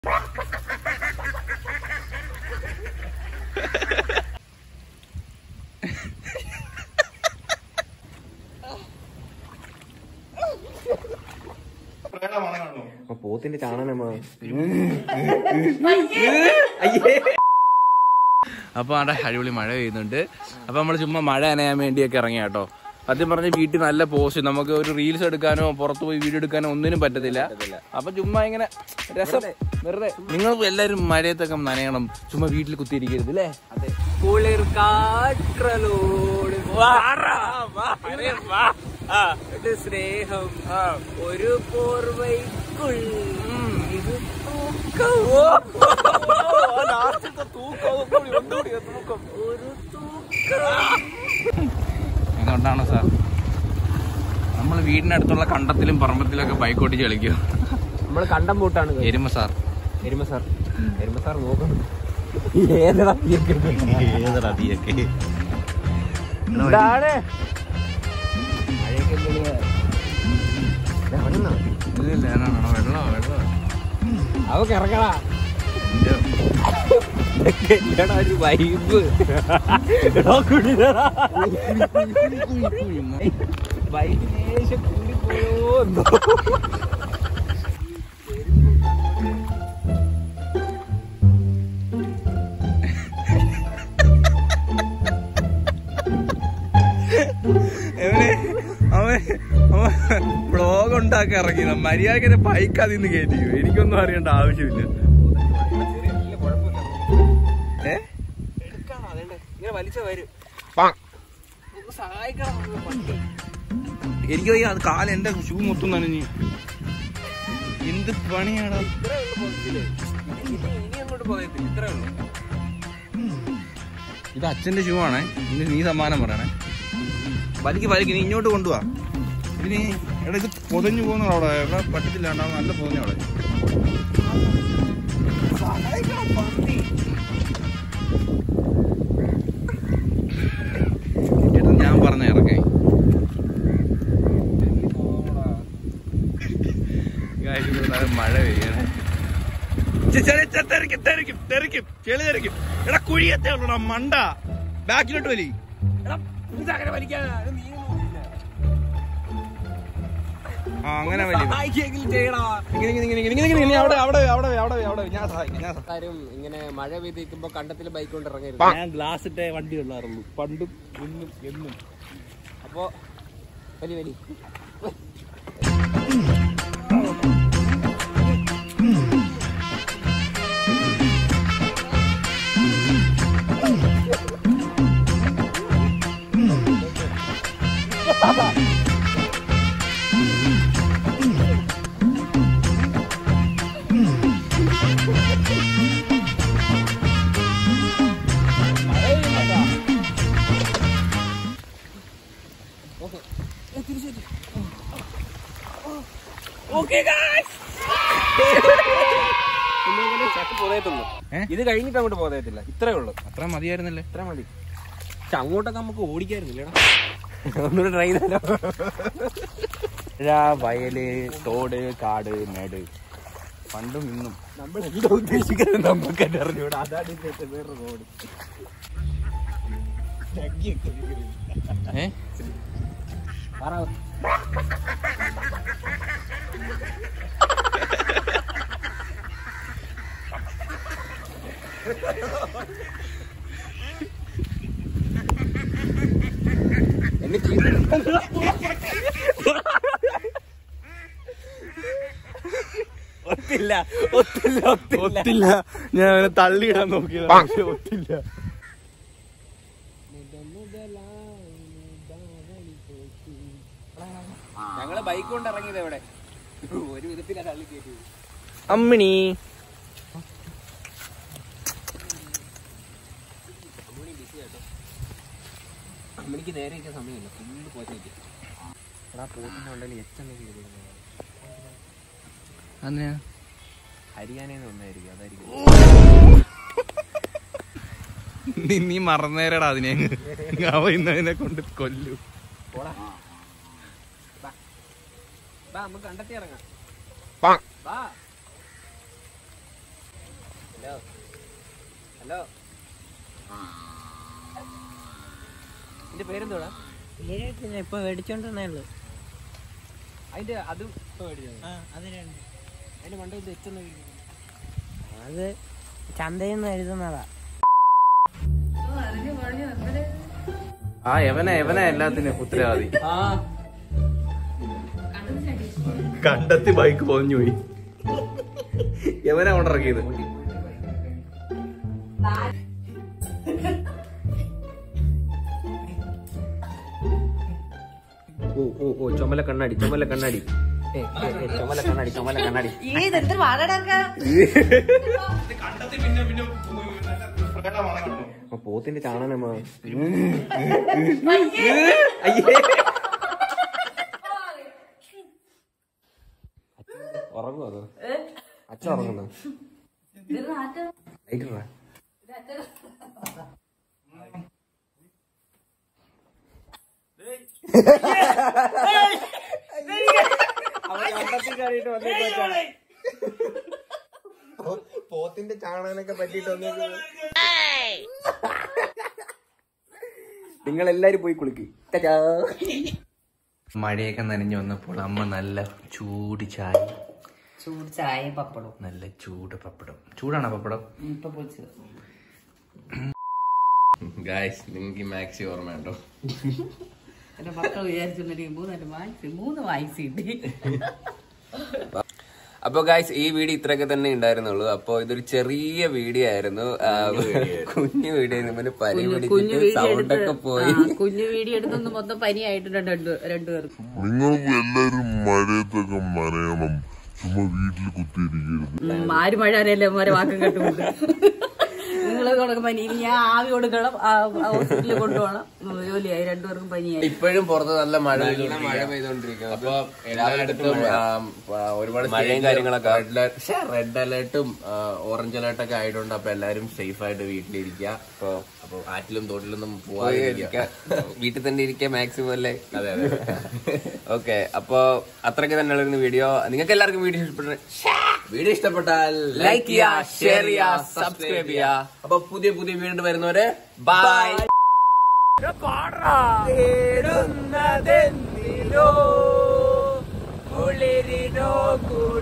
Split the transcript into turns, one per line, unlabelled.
അപ്പൊ പോത്തിന്റെ ചാണനമാ
അപ്പൊ അവിടെ അടിപൊളി മഴ പെയ്യുന്നുണ്ട് അപ്പൊ നമ്മൾ ചുമ്മാ മഴ നനയാൻ വേണ്ടിയൊക്കെ ഇറങ്ങിയ കേട്ടോ സത്യം പറഞ്ഞ വീട്ടിൽ നല്ല പോസ്റ്റ് നമുക്ക് ഒരു റീൽസ് എടുക്കാനോ പുറത്ത് പോയി വീഡിയോ എടുക്കാനോ ഒന്നിനും പറ്റത്തില്ല അപ്പൊ ചുമ്മാ ഇങ്ങനെ രസം വെറുതെ നിങ്ങൾ എല്ലാരും മഴയത്തൊക്കെ നനയണം ചുമ്മാ വീട്ടിൽ കുത്തിയിരിക്കരുത് അല്ലേ
കുളിർ കാற்றലോട് ഒരു സ്നേഹം ഒരു പോർവൈക്കുൾ ഇത് ഒരു
എന്തുകൊണ്ടാണ് സാർ നമ്മൾ വീടിനടുത്തുള്ള കണ്ടത്തിലും പറമ്പത്തിലൊക്കെ ബൈക്ക് ഓടിച്ച് കളിക്കുക
നമ്മള് കണ്ടം പൂട്ടാണ്
എരുമ സാർ
എരുമ സാർ എരുമ സാർ നോക്കുന്നു ഏതാ
ഏതടാ തീയൊക്കെ
ഇതാണ് മഴയൊക്കെ എന്തെങ്കിലും ഇറങ്ങുന്നോ
ഇല്ലില്ല വെള്ളോ വെള്ളോ
അവക്ക് ഇറങ്ങടാ എന്താണ് ഒരു വൈബ് വൈബ് ലേശം കൂടിപ്പോയോ എന്തോ
അവൻ അവൻ ബ്ലോഗ് ഉണ്ടാക്കി ഇറങ്ങി മര്യാദക്ക് ബൈക്ക് അതിൽ നിന്ന് കയറ്റിയോ എനിക്കൊന്നും അറിയേണ്ട ആവശ്യമില്ല ഏ
ഇങ്ങനെ വലിച്ച വരും ഒന്ന് സഹായിക്കണം നമ്മള് പണ്ട്.
എനിക്ക് വയ്യ അത് കാല എന്റെ ഷൂ മൊത്തം നനഞ്ഞു എന്ത് പണിയാടാ
ഇത്രേ ഉള്ളൂ പോകത്തില്ലേ? ഇനി ഇനി അങ്ങോട്ട് പോകത്തില്ല ഇത്രേ ഉള്ളൂ
ഇത് അച്ഛന്റെ ഷൂ ആണേ ഇനി നീ സമ്മാനം പറയണേ വലിക്ക് വലിക്ക് നീ ഇങ്ങോട്ട് കൊണ്ടുപോവാ ഇനി എടാ ഇത് പൊതഞ്ഞു പോകുന്ന അവിടെ എവിടെ പറ്റത്തില്ല ഉണ്ടാവും നല്ല പൊതഞ്ഞു അവിടെ ചേട്ടാ ഞാൻ പറഞ്ഞ ഇറക്കേ Guys, ഇവിടെ നല്ല മഴ പെയ്യണേ ചെ- ചെളി ചെ- തെറിക്കും തെറിക്കും തെറിക്കും ചെളി തെറിക്കും എടാ കുഴിയത്തേ ഉള്ളൂടാ മണ്ട ബാക്കിലോട്ട് വലി
എടാ, ഇതങ്ങനെ വലിക്കാനാ? അത് നീ നോക്കില്ല.
ആ അങ്ങനെ വലി
സഹായിക്കെങ്കിലും ചെയ്യടാ.
ഇങ്ങനെ ഇങ്ങനെ ഇങ്ങനെ ഇങ്ങനെ ഇങ്ങനെ ഇങ്ങനെ അവിടെ അവിടെ അവിടെ അവിടെ അവിടെ ഞാൻ സഹായിക്കാം ഞാൻ സഹായിക്കാം.
കാര്യം ഇങ്ങനെ മഴ പെയ്തിരിക്കുമ്പോ കണ്ടത്തിൽ ബൈക്ക് കൊണ്ട് ഇറങ്ങരുത്
ഞാൻ ഗ്ലാസ് ഇട്ടേ വണ്ടി ഉള്ളാറുള്ളൂ പണ്ടും ഇന്നും എന്നും
അപ്പോ വലി വലി പോകത്തുള്ളൂ
ഏ?
ഇത് കഴിഞ്ഞിട്ട് അങ്ങോട്ട് പോകത്തില്ല ഇത്രേ ഉള്ളൂ
അത്ര മതിയായിരുന്നല്ലേ
ഇത്ര മതി പക്ഷെ അങ്ങോട്ടൊക്കെ നമുക്ക് ഓടിക്കായിരുന്നില്ലടാ ഒന്നുകൂടെ ട്രൈ ചെയ്താലോ
വയല് തോട് കാട് മേട് പണ്ടും ഇന്നും
നമ്മൾ എന്താ ഉദ്ദേശിക്കുന്നത് നമുക്ക് തന്നെ അറിഞ്ഞൂടാ അതാണ് ഇന്നത്തെ വേറെ റോഡ്
ഏ
പറ എന്നിട്ട് ഒത്തില്ല ഒത്തില്ല ഒത്തില്ല
ഒത്തില്ല ഞാൻ അവനെ തള്ളിയിടാൻ നോക്കിയതാ പക്ഷെ ഒത്തില്ല
ഞങ്ങള് ബൈക്ക് കൊണ്ട് ഇറങ്ങിയത് എവിടെ ഒരു വിധത്തിലാ തള്ളി കയറ്റിയത്
അമ്മിണി
അമ്മണിക്ക് നേരെ ഇരിക്കാൻ സമയമില്ല ഫുള്ള് പോയിട്ട് എടാ പോത്തിന്റെ ഉള്ളിൽ എച്ചെന്നൊക്കെ ചെയ്തിരുന്നത്
അതെയാ
ഹരിയാനയിൽ ഒന്നായിരിക്കും അതായിരിക്കും
നീ നീ മറന്നേരടാ അതിനെ അവ ഇന്നതിനെ കൊണ്ട് കൊല്ലു
പോടാ ബാ ബാ നമുക്ക് കണ്ടെത്തി ഇറങ്ങാം
പാ.
ബാ ഹലോ ഹലോ എന്റെ പേരെന്തോടാ
പേരായിട്ടില്ല ഇപ്പൊ മേടിച്ചോണ്ടേ ഉള്ളു
അതിന്റെ അതും ഇപ്പൊ മേടിച്ചത്
ആ അത് രണ്ട്
അതിന്റെ മണ്ടയിൽ തെച്ചെന്ന്
അത് ചന്തയിൽ നിന്ന് എഴുതുന്നതാ
ആ എവനെ എവനെ എല്ലാത്തിനും ഉത്തരവാദി
ആ
കണ്ടെത്തി ബൈക്ക് പൊതിഞ്ഞു പോയി എവനെ കൊണ്ടിറക്കിയത്
ഓ ഓ ഓ ചുമല കണ്ണാടി ചുമല കണ്ണാടി ഏ, ഏ, ഏ, ചുമല കണ്ണാടി ചുമല കണ്ണാടി ആ, പോത്തിന്റെ ചാണനമാ ഉറങ്ങും അത് അച്ഛൻ ഉറങ്ങുന്നു ലൈറ്ററാ പോത്തിന്റെ ചാണകനൊക്കെ പറ്റിട്ട് നിങ്ങൾ എല്ലാരും പോയി കുളിക്ക് ടാറ്റാ.
മഴയൊക്കെ നനഞ്ഞു വന്നപ്പോൾ അമ്മ നല്ല ചൂട് ചായ
ചൂട് ചായ പപ്പടവും
നല്ല ചൂട് പപ്പടം ചൂടാണോ പപ്പടം
ഇപ്പൊ പൊളിച്ചത്
ഗായ്സ് നിങ്ങൾക്ക് മാക്സി ഓർമ്മയുണ്ടോ
എന്റെ മക്കൾ വിചാരിച്ചിട്ടുണ്ടെങ്കിൽ മൂന്നര വായിച്ച് മൂന്ന് വായിച്ച് കിട്ടി
അപ്പൊ ഗായ്സ് ഈ വീഡിയോ ഇത്രയൊക്കെ തന്നെ ഉണ്ടായിരുന്നുള്ളൂ അപ്പൊ ഇതൊരു ചെറിയ വീഡിയോ ആയിരുന്നു ആ, കുഞ്ഞു വീഡിയോ ആയിരുന്നു പനി പിടിച്ചിട്ട് സൗണ്ട് ഒക്കെ പോയി
കുഞ്ഞു വീഡിയോ എടുത്തൊന്ന് മൊത്തം പനിയായിട്ടുണ്ട് രണ്ടു രണ്ടുപേർക്കും
നിങ്ങൾക്ക് എല്ലാരും മഴയത്തൊക്കെ നനയണം ചുമ്മാ വീട്ടിൽ കുത്തിയിരിക്കരുത്
ഉം, ആര് മഴ അറിയാലോ അവരെ വാക്കും കേട്ടുകൊണ്ട് നിങ്ങൾ കൊടുക്കും പനി ഇനി ഞാൻ ആവി കൊടുക്കണം ആ, ആ ഹോസ്പിറ്റലിൽ കൊണ്ടുപോകണം ഉം, ജോലിയായി രണ്ടുപേർക്കും പനിയായി
ഇപ്പോഴും പുറത്ത് നല്ല മഴ
നല്ല മഴ പെയ്തോണ്ടിരിക്കുന്നു
അപ്പൊ എല്ലായിടത്തും ആം, ആ, ഒരുപാട്
മഴയും കാര്യങ്ങളൊക്കെ.
റെഡ് അലേർട്ടും ഓറഞ്ച് അലേർട്ടൊക്കെ ആയതുകൊണ്ട് അപ്പൊ എല്ലാരും സേഫ് ആയിട്ട് വീട്ടിലിരിക്കുക
അപ്പൊ
അപ്പൊ ആറ്റിലും തോട്ടിലൊന്നും
പോയി
പോവാതിരിക്കുക
ഇരിക്ക- വീട്ടിൽ തന്നെ ഇരിക്കുക മാക്സിമം അല്ലേ
അതെ അതെ
ഓക്കെ അപ്പൊ അത്രയ്ക്ക് തന്നെയുള്ള വീഡിയോ നിങ്ങൾക്ക് എല്ലാവർക്കും വീഡിയോ ഇഷ്ടപ്പെട്ട
വീഡിയോ ഇഷ്ടപ്പെട്ടാൽ
ലൈക്ക് ചെയ്യുക ഷെയർ ചെയ്യുക സബ്സ്ക്രൈബ് ചെയ്യുക
അപ്പൊ പുതിയ പുതിയ വീണ്ടും വരുന്നവരെ
ബൈ
കുളിരിനോ കുളി